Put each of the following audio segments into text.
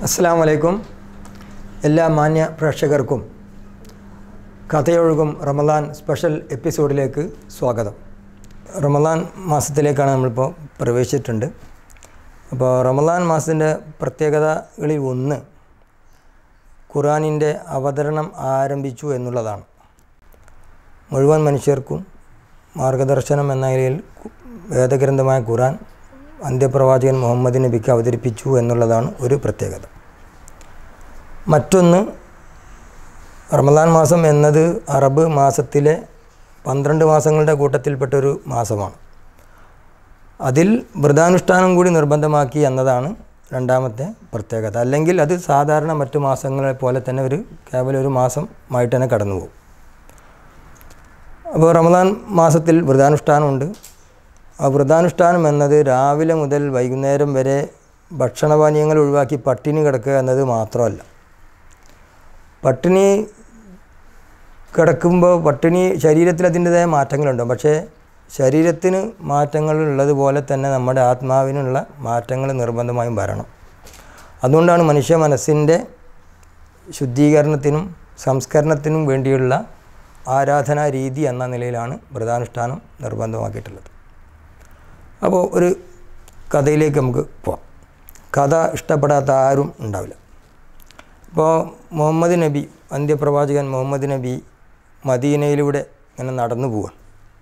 അസ്സാം വലൈക്കും എല്ലാ മാന്യ പ്രേക്ഷകർക്കും കഥയൊഴുകും റമദാൻ സ്പെഷ്യൽ എപ്പിസോഡിലേക്ക് സ്വാഗതം റമദാൻ മാസത്തിലേക്കാണ് നമ്മളിപ്പോൾ പ്രവേശിച്ചിട്ടുണ്ട് അപ്പോൾ റമദാൻ മാസത്തിൻ്റെ പ്രത്യേകതകളിൽ ഒന്ന് ഖുറാനിൻ്റെ അവതരണം ആരംഭിച്ചു എന്നുള്ളതാണ് മുഴുവൻ മനുഷ്യർക്കും മാർഗദർശനം എന്ന നിലയിൽ വേദഗ്രന്ഥമായ ഖുറാൻ അന്ത്യപ്രവാചകൻ മുഹമ്മദ് നബിക്ക് അവതരിപ്പിച്ചു എന്നുള്ളതാണ് ഒരു പ്രത്യേകത മറ്റൊന്ന് റമദാൻ മാസം എന്നത് അറബ് മാസത്തിലെ പന്ത്രണ്ട് മാസങ്ങളുടെ കൂട്ടത്തിൽപ്പെട്ടൊരു മാസമാണ് അതിൽ വ്രതാനുഷ്ഠാനം കൂടി നിർബന്ധമാക്കി എന്നതാണ് രണ്ടാമത്തെ പ്രത്യേകത അല്ലെങ്കിൽ അത് സാധാരണ മറ്റു മാസങ്ങളെ പോലെ തന്നെ ഒരു കേവലം ഒരു മാസമായിട്ട് തന്നെ കടന്നു പോകും അപ്പോൾ റമദാൻ മാസത്തിൽ വ്രതാനുഷ്ഠാനമുണ്ട് ആ വ്രതാനുഷ്ഠാനം എന്നത് രാവിലെ മുതൽ വൈകുന്നേരം വരെ ഭക്ഷണപാനീയങ്ങൾ ഒഴിവാക്കി പട്ടിണി കിടക്കുക എന്നത് മാത്രമല്ല പട്ടിണി കിടക്കുമ്പോൾ പട്ടിണി ശരീരത്തിൽ അതിൻ്റെതായ മാറ്റങ്ങളുണ്ട് പക്ഷേ ശരീരത്തിന് മാറ്റങ്ങൾ ഉള്ളതുപോലെ തന്നെ നമ്മുടെ ആത്മാവിനുള്ള മാറ്റങ്ങൾ നിർബന്ധമായും വരണം അതുകൊണ്ടാണ് മനുഷ്യ മനസ്സിൻ്റെ ശുദ്ധീകരണത്തിനും സംസ്കരണത്തിനും വേണ്ടിയുള്ള ആരാധനാ രീതി എന്ന നിലയിലാണ് വ്രതാനുഷ്ഠാനം നിർബന്ധമാക്കിയിട്ടുള്ളത് അപ്പോൾ ഒരു കഥയിലേക്ക് നമുക്ക് പോവാം കഥ ഇഷ്ടപ്പെടാത്ത ആരും ഉണ്ടാവില്ല ഇപ്പോൾ മുഹമ്മദ് നബി അന്ത്യപ്രവാചകൻ മുഹമ്മദ് നബി മദീനയിലൂടെ ഇങ്ങനെ നടന്നു പോവുക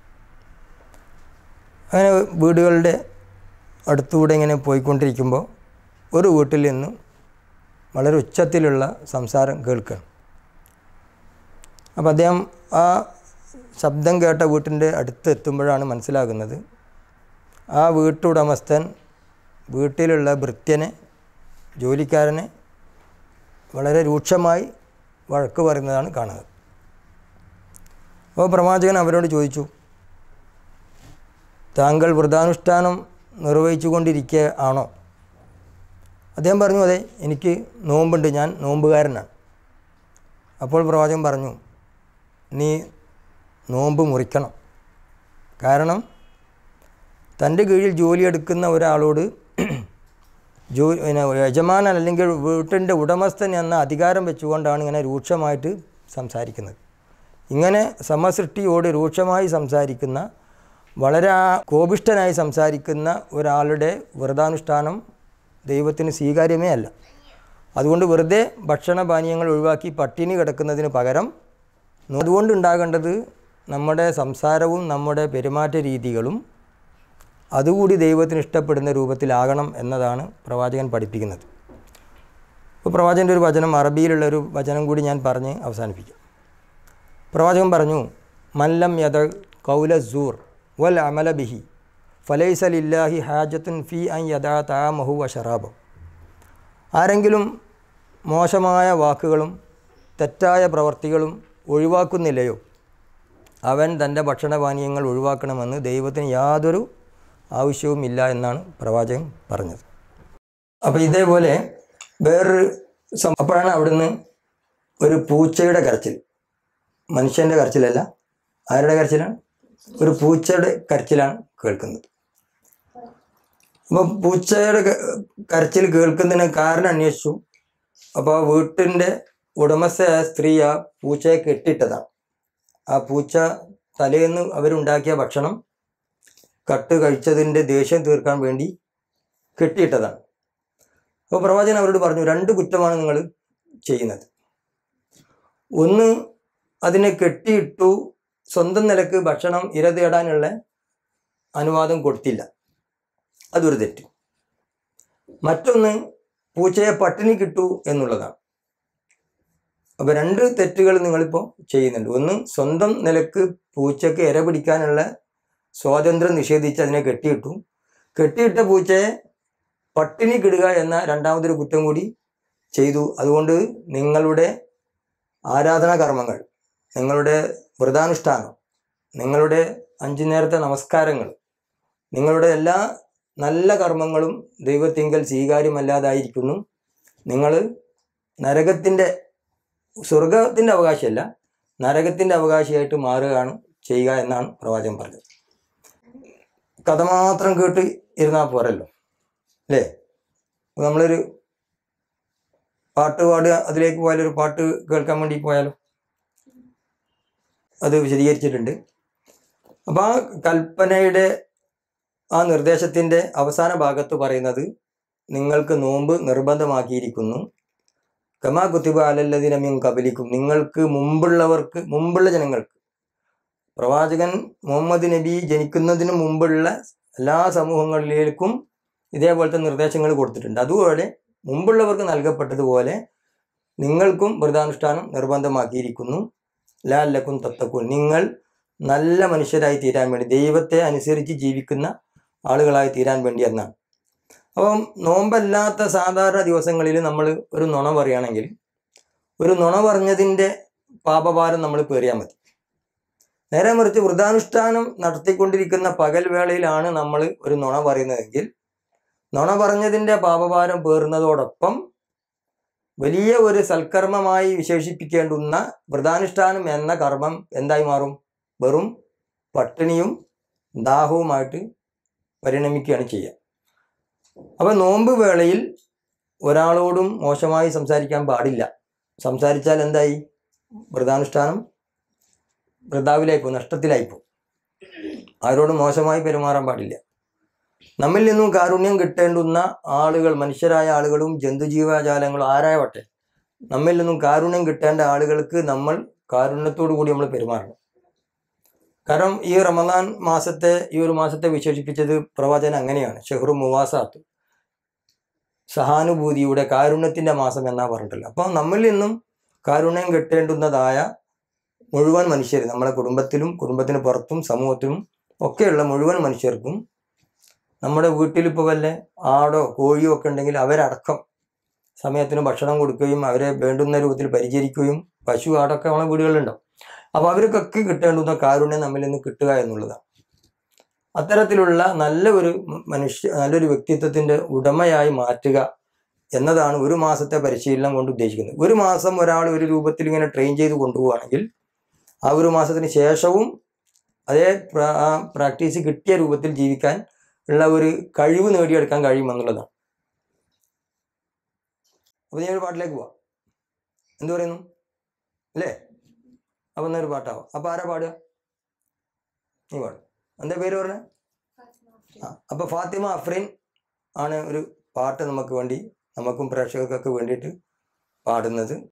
അങ്ങനെ വീടുകളുടെ അടുത്തൂടെ ഇങ്ങനെ പോയിക്കൊണ്ടിരിക്കുമ്പോൾ ഒരു വീട്ടിൽ നിന്ന് വളരെ ഉച്ചത്തിലുള്ള സംസാരം കേൾക്കുകയാണ് അപ്പോൾ അദ്ദേഹം ആ ശബ്ദം കേട്ട വീട്ടിൻ്റെ അടുത്ത് എത്തുമ്പോഴാണ് മനസ്സിലാകുന്നത് ആ വീട്ടുടമസ്ഥൻ വീട്ടിലുള്ള ഭൃത്യനെ ജോലിക്കാരനെ വളരെ രൂക്ഷമായി വഴക്ക് പറയുന്നതാണ് കാണുന്നത് അപ്പോൾ പ്രവാചകൻ അവരോട് ചോദിച്ചു താങ്കൾ വ്രതാനുഷ്ഠാനം നിർവഹിച്ചു കൊണ്ടിരിക്കുക ആണോ അദ്ദേഹം പറഞ്ഞു അതെ എനിക്ക് നോമ്പുണ്ട് ഞാൻ നോമ്പുകാരനാണ് അപ്പോൾ പ്രവാചകൻ പറഞ്ഞു നീ നോമ്പ് മുറിക്കണം കാരണം തൻ്റെ കീഴിൽ ജോലിയെടുക്കുന്ന ഒരാളോട് ജോ പിന്നെ യജമാനൻ അല്ലെങ്കിൽ വീട്ടിൻ്റെ ഉടമസ്ഥൻ എന്ന അധികാരം വെച്ചുകൊണ്ടാണ് ഇങ്ങനെ രൂക്ഷമായിട്ട് സംസാരിക്കുന്നത് ഇങ്ങനെ സമസൃഷ്ടിയോട് രൂക്ഷമായി സംസാരിക്കുന്ന വളരെ കോപിഷ്ഠനായി സംസാരിക്കുന്ന ഒരാളുടെ വ്രതാനുഷ്ഠാനം ദൈവത്തിന് സ്വീകാര്യമേ അല്ല അതുകൊണ്ട് വെറുതെ ഭക്ഷണപാനീയങ്ങൾ ഒഴിവാക്കി പട്ടിണി കിടക്കുന്നതിന് പകരം അതുകൊണ്ടുണ്ടാകേണ്ടത് നമ്മുടെ സംസാരവും നമ്മുടെ പെരുമാറ്റ രീതികളും അതുകൂടി ദൈവത്തിന് ഇഷ്ടപ്പെടുന്ന രൂപത്തിലാകണം എന്നതാണ് പ്രവാചകൻ പഠിപ്പിക്കുന്നത് ഇപ്പോൾ പ്രവാചകൻ്റെ ഒരു വചനം അറബിയിലുള്ള ഒരു വചനം കൂടി ഞാൻ പറഞ്ഞ് അവസാനിപ്പിക്കാം പ്രവാചകൻ പറഞ്ഞു മല്ലം യദ കൗല സൂർ വൽ അമല ബിഹി ഫലൈസലില്ലാഹി ഹാജത്തുൻ ഫി അൻ യദാ താമഹു വ ഷറാബം ആരെങ്കിലും മോശമായ വാക്കുകളും തെറ്റായ പ്രവർത്തികളും ഒഴിവാക്കുന്നില്ലയോ അവൻ തൻ്റെ ഭക്ഷണപാനീയങ്ങൾ ഒഴിവാക്കണമെന്ന് ദൈവത്തിന് യാതൊരു ആവശ്യവുമില്ല എന്നാണ് പ്രവാചകൻ പറഞ്ഞത് അപ്പോൾ ഇതേപോലെ വേറൊരു സം അപ്പോഴാണ് അവിടുന്ന് ഒരു പൂച്ചയുടെ കരച്ചിൽ മനുഷ്യൻ്റെ കരച്ചിലല്ല ആരുടെ കരച്ചിലാണ് ഒരു പൂച്ചയുടെ കരച്ചിലാണ് കേൾക്കുന്നത് അപ്പോൾ പൂച്ചയുടെ കരച്ചിൽ കേൾക്കുന്നതിന് കാരണം അന്വേഷിച്ചു അപ്പോൾ ആ വീട്ടിൻ്റെ ഉടമസ്ഥയായ സ്ത്രീ ആ പൂച്ചയെ കെട്ടിട്ടതാണ് ആ പൂച്ച തലേന്ന് അവരുണ്ടാക്കിയ ഭക്ഷണം കട്ട് കഴിച്ചതിൻ്റെ ദേഷ്യം തീർക്കാൻ വേണ്ടി കെട്ടിയിട്ടതാണ് അപ്പോൾ പ്രവാചകൻ അവരോട് പറഞ്ഞു രണ്ട് കുറ്റമാണ് നിങ്ങൾ ചെയ്യുന്നത് ഒന്ന് അതിനെ കെട്ടിയിട്ടു സ്വന്തം നിലക്ക് ഭക്ഷണം ഇര തേടാനുള്ള അനുവാദം കൊടുത്തില്ല അതൊരു തെറ്റ് മറ്റൊന്ന് പൂച്ചയെ പട്ടിണി കിട്ടു എന്നുള്ളതാണ് അപ്പോൾ രണ്ട് തെറ്റുകൾ നിങ്ങളിപ്പോൾ ചെയ്യുന്നുണ്ട് ഒന്ന് സ്വന്തം നിലക്ക് പൂച്ചയ്ക്ക് ഇര പിടിക്കാനുള്ള സ്വാതന്ത്ര്യം നിഷേധിച്ച് അതിനെ കെട്ടിയിട്ടു കെട്ടിയിട്ട പൂച്ചയെ പട്ടിണി കിടുക എന്ന രണ്ടാമതൊരു കുറ്റം കൂടി ചെയ്തു അതുകൊണ്ട് നിങ്ങളുടെ ആരാധനാ കർമ്മങ്ങൾ നിങ്ങളുടെ വ്രതാനുഷ്ഠാനം നിങ്ങളുടെ അഞ്ചു നേരത്തെ നമസ്കാരങ്ങൾ നിങ്ങളുടെ എല്ലാ നല്ല കർമ്മങ്ങളും ദൈവത്തിങ്കൽ സ്വീകാര്യമല്ലാതായിരിക്കുന്നു നിങ്ങൾ നരകത്തിൻ്റെ സ്വർഗത്തിൻ്റെ അവകാശമല്ല നരകത്തിൻ്റെ അവകാശിയായിട്ട് മാറുകയാണ് ചെയ്യുക എന്നാണ് പ്രവാചകൻ പറഞ്ഞത് കഥ മാത്രം കേട്ട് ഇരുന്നാൽ പോരല്ലോ അല്ലേ നമ്മളൊരു പാട്ട് പാടുക അതിലേക്ക് പോയാലും ഒരു പാട്ട് കേൾക്കാൻ വേണ്ടി പോയാലോ അത് വിശദീകരിച്ചിട്ടുണ്ട് അപ്പോൾ ആ കൽപ്പനയുടെ ആ നിർദ്ദേശത്തിൻ്റെ അവസാന ഭാഗത്ത് പറയുന്നത് നിങ്ങൾക്ക് നോമ്പ് നിർബന്ധമാക്കിയിരിക്കുന്നു കമാ കുത്തിബ അലല്ലതിനമ്യം കബലിക്കും നിങ്ങൾക്ക് മുമ്പുള്ളവർക്ക് മുമ്പുള്ള ജനങ്ങൾക്ക് പ്രവാചകൻ മുഹമ്മദ് നബി ജനിക്കുന്നതിന് മുമ്പുള്ള എല്ലാ സമൂഹങ്ങളിലേക്കും ഇതേപോലത്തെ നിർദ്ദേശങ്ങൾ കൊടുത്തിട്ടുണ്ട് അതുപോലെ മുമ്പുള്ളവർക്ക് നൽകപ്പെട്ടതുപോലെ നിങ്ങൾക്കും വ്രതാനുഷ്ഠാനം നിർബന്ധമാക്കിയിരിക്കുന്നു ലാലക്കും തത്തക്കും നിങ്ങൾ നല്ല മനുഷ്യരായി തീരാൻ വേണ്ടി ദൈവത്തെ അനുസരിച്ച് ജീവിക്കുന്ന ആളുകളായി തീരാൻ വേണ്ടി എന്നാണ് അപ്പം നോമ്പല്ലാത്ത സാധാരണ ദിവസങ്ങളിൽ നമ്മൾ ഒരു നുണ പറയുകയാണെങ്കിൽ ഒരു നുണ പറഞ്ഞതിൻ്റെ പാപഭാരം നമ്മൾ പേറിയാൽ മതി നേരെ മറിച്ച് വ്രതാനുഷ്ഠാനം നടത്തിക്കൊണ്ടിരിക്കുന്ന പകൽ വേളയിലാണ് നമ്മൾ ഒരു നുണ പറയുന്നതെങ്കിൽ നുണ പറഞ്ഞതിൻ്റെ പാപഭാരം പേറുന്നതോടൊപ്പം വലിയ ഒരു സൽക്കർമ്മമായി വിശേഷിപ്പിക്കേണ്ടുന്ന വ്രതാനുഷ്ഠാനം എന്ന കർമ്മം എന്തായി മാറും വെറും പട്ടിണിയും ദാഹവുമായിട്ട് പരിണമിക്കുകയാണ് ചെയ്യുക അപ്പം നോമ്പ് വേളയിൽ ഒരാളോടും മോശമായി സംസാരിക്കാൻ പാടില്ല സംസാരിച്ചാൽ എന്തായി വ്രതാനുഷ്ഠാനം വൃതാവിലായിപ്പോ നഷ്ടത്തിലായിപ്പോ ആരോടും മോശമായി പെരുമാറാൻ പാടില്ല നമ്മിൽ നിന്നും കാരുണ്യം കിട്ടേണ്ടുന്ന ആളുകൾ മനുഷ്യരായ ആളുകളും ജന്തുജീവജാലങ്ങളും ആരായവട്ടെ നമ്മിൽ നിന്നും കാരുണ്യം കിട്ടേണ്ട ആളുകൾക്ക് നമ്മൾ കാരുണ്യത്തോടു കൂടി നമ്മൾ പെരുമാറണം കാരണം ഈ റമദാൻ മാസത്തെ ഈ ഒരു മാസത്തെ വിശേഷിപ്പിച്ചത് പ്രവാചകൻ അങ്ങനെയാണ് ഷെഹ്റു മുവാസാത്ത് സഹാനുഭൂതിയുടെ കാരുണ്യത്തിന്റെ മാസം എന്നാ പറഞ്ഞിട്ടില്ല അപ്പോൾ നമ്മിൽ നിന്നും കാരുണ്യം കിട്ടേണ്ടുന്നതായ മുഴുവൻ മനുഷ്യർ നമ്മുടെ കുടുംബത്തിലും കുടുംബത്തിന് പുറത്തും സമൂഹത്തിലും ഒക്കെയുള്ള മുഴുവൻ മനുഷ്യർക്കും നമ്മുടെ വീട്ടിലിപ്പോൾ വല്ല ആടോ കോഴിയോ ഒക്കെ ഉണ്ടെങ്കിൽ അവരടക്കം സമയത്തിന് ഭക്ഷണം കൊടുക്കുകയും അവരെ വേണ്ടുന്ന രൂപത്തിൽ പരിചരിക്കുകയും പശു ആടൊക്കെ നമ്മളെ വീടുകളിലുണ്ടാവും അപ്പോൾ അവർക്കൊക്കെ കിട്ടേണ്ടുന്ന കാരുണ്യം നമ്മിൽ നിന്ന് കിട്ടുക എന്നുള്ളതാണ് അത്തരത്തിലുള്ള നല്ല ഒരു മനുഷ്യ നല്ലൊരു വ്യക്തിത്വത്തിൻ്റെ ഉടമയായി മാറ്റുക എന്നതാണ് ഒരു മാസത്തെ പരിശീലനം കൊണ്ട് ഉദ്ദേശിക്കുന്നത് ഒരു മാസം ഒരാൾ ഒരു രൂപത്തിൽ ഇങ്ങനെ ട്രെയിൻ ചെയ്ത് കൊണ്ടുപോവുകയാണെങ്കിൽ ആ ഒരു മാസത്തിന് ശേഷവും അതേ പ്രാ- ആ പ്രാക്ടീസ് കിട്ടിയ രൂപത്തിൽ ജീവിക്കാൻ ഉള്ള ഒരു കഴിവ് നേടിയെടുക്കാൻ കഴിയുമെന്നുള്ളതാണ് അപ്പോൾ ഞാൻ ഒരു പാട്ടിലേക്ക് പോവാം എന്ത് പറയുന്നു അല്ലേ അപ്പം എന്നൊരു പാട്ടാവും അപ്പോൾ ആരാ പാടുക നീ പാടും എന്താ പേര് പറഞ്ഞേ ആ അപ്പോൾ ഫാത്തിമ അഫ്രീൻ ആണ് ഒരു പാട്ട് നമുക്ക് വേണ്ടി നമുക്കും പ്രേക്ഷകർക്കൊക്കെ വേണ്ടിയിട്ട് പാടുന്നത്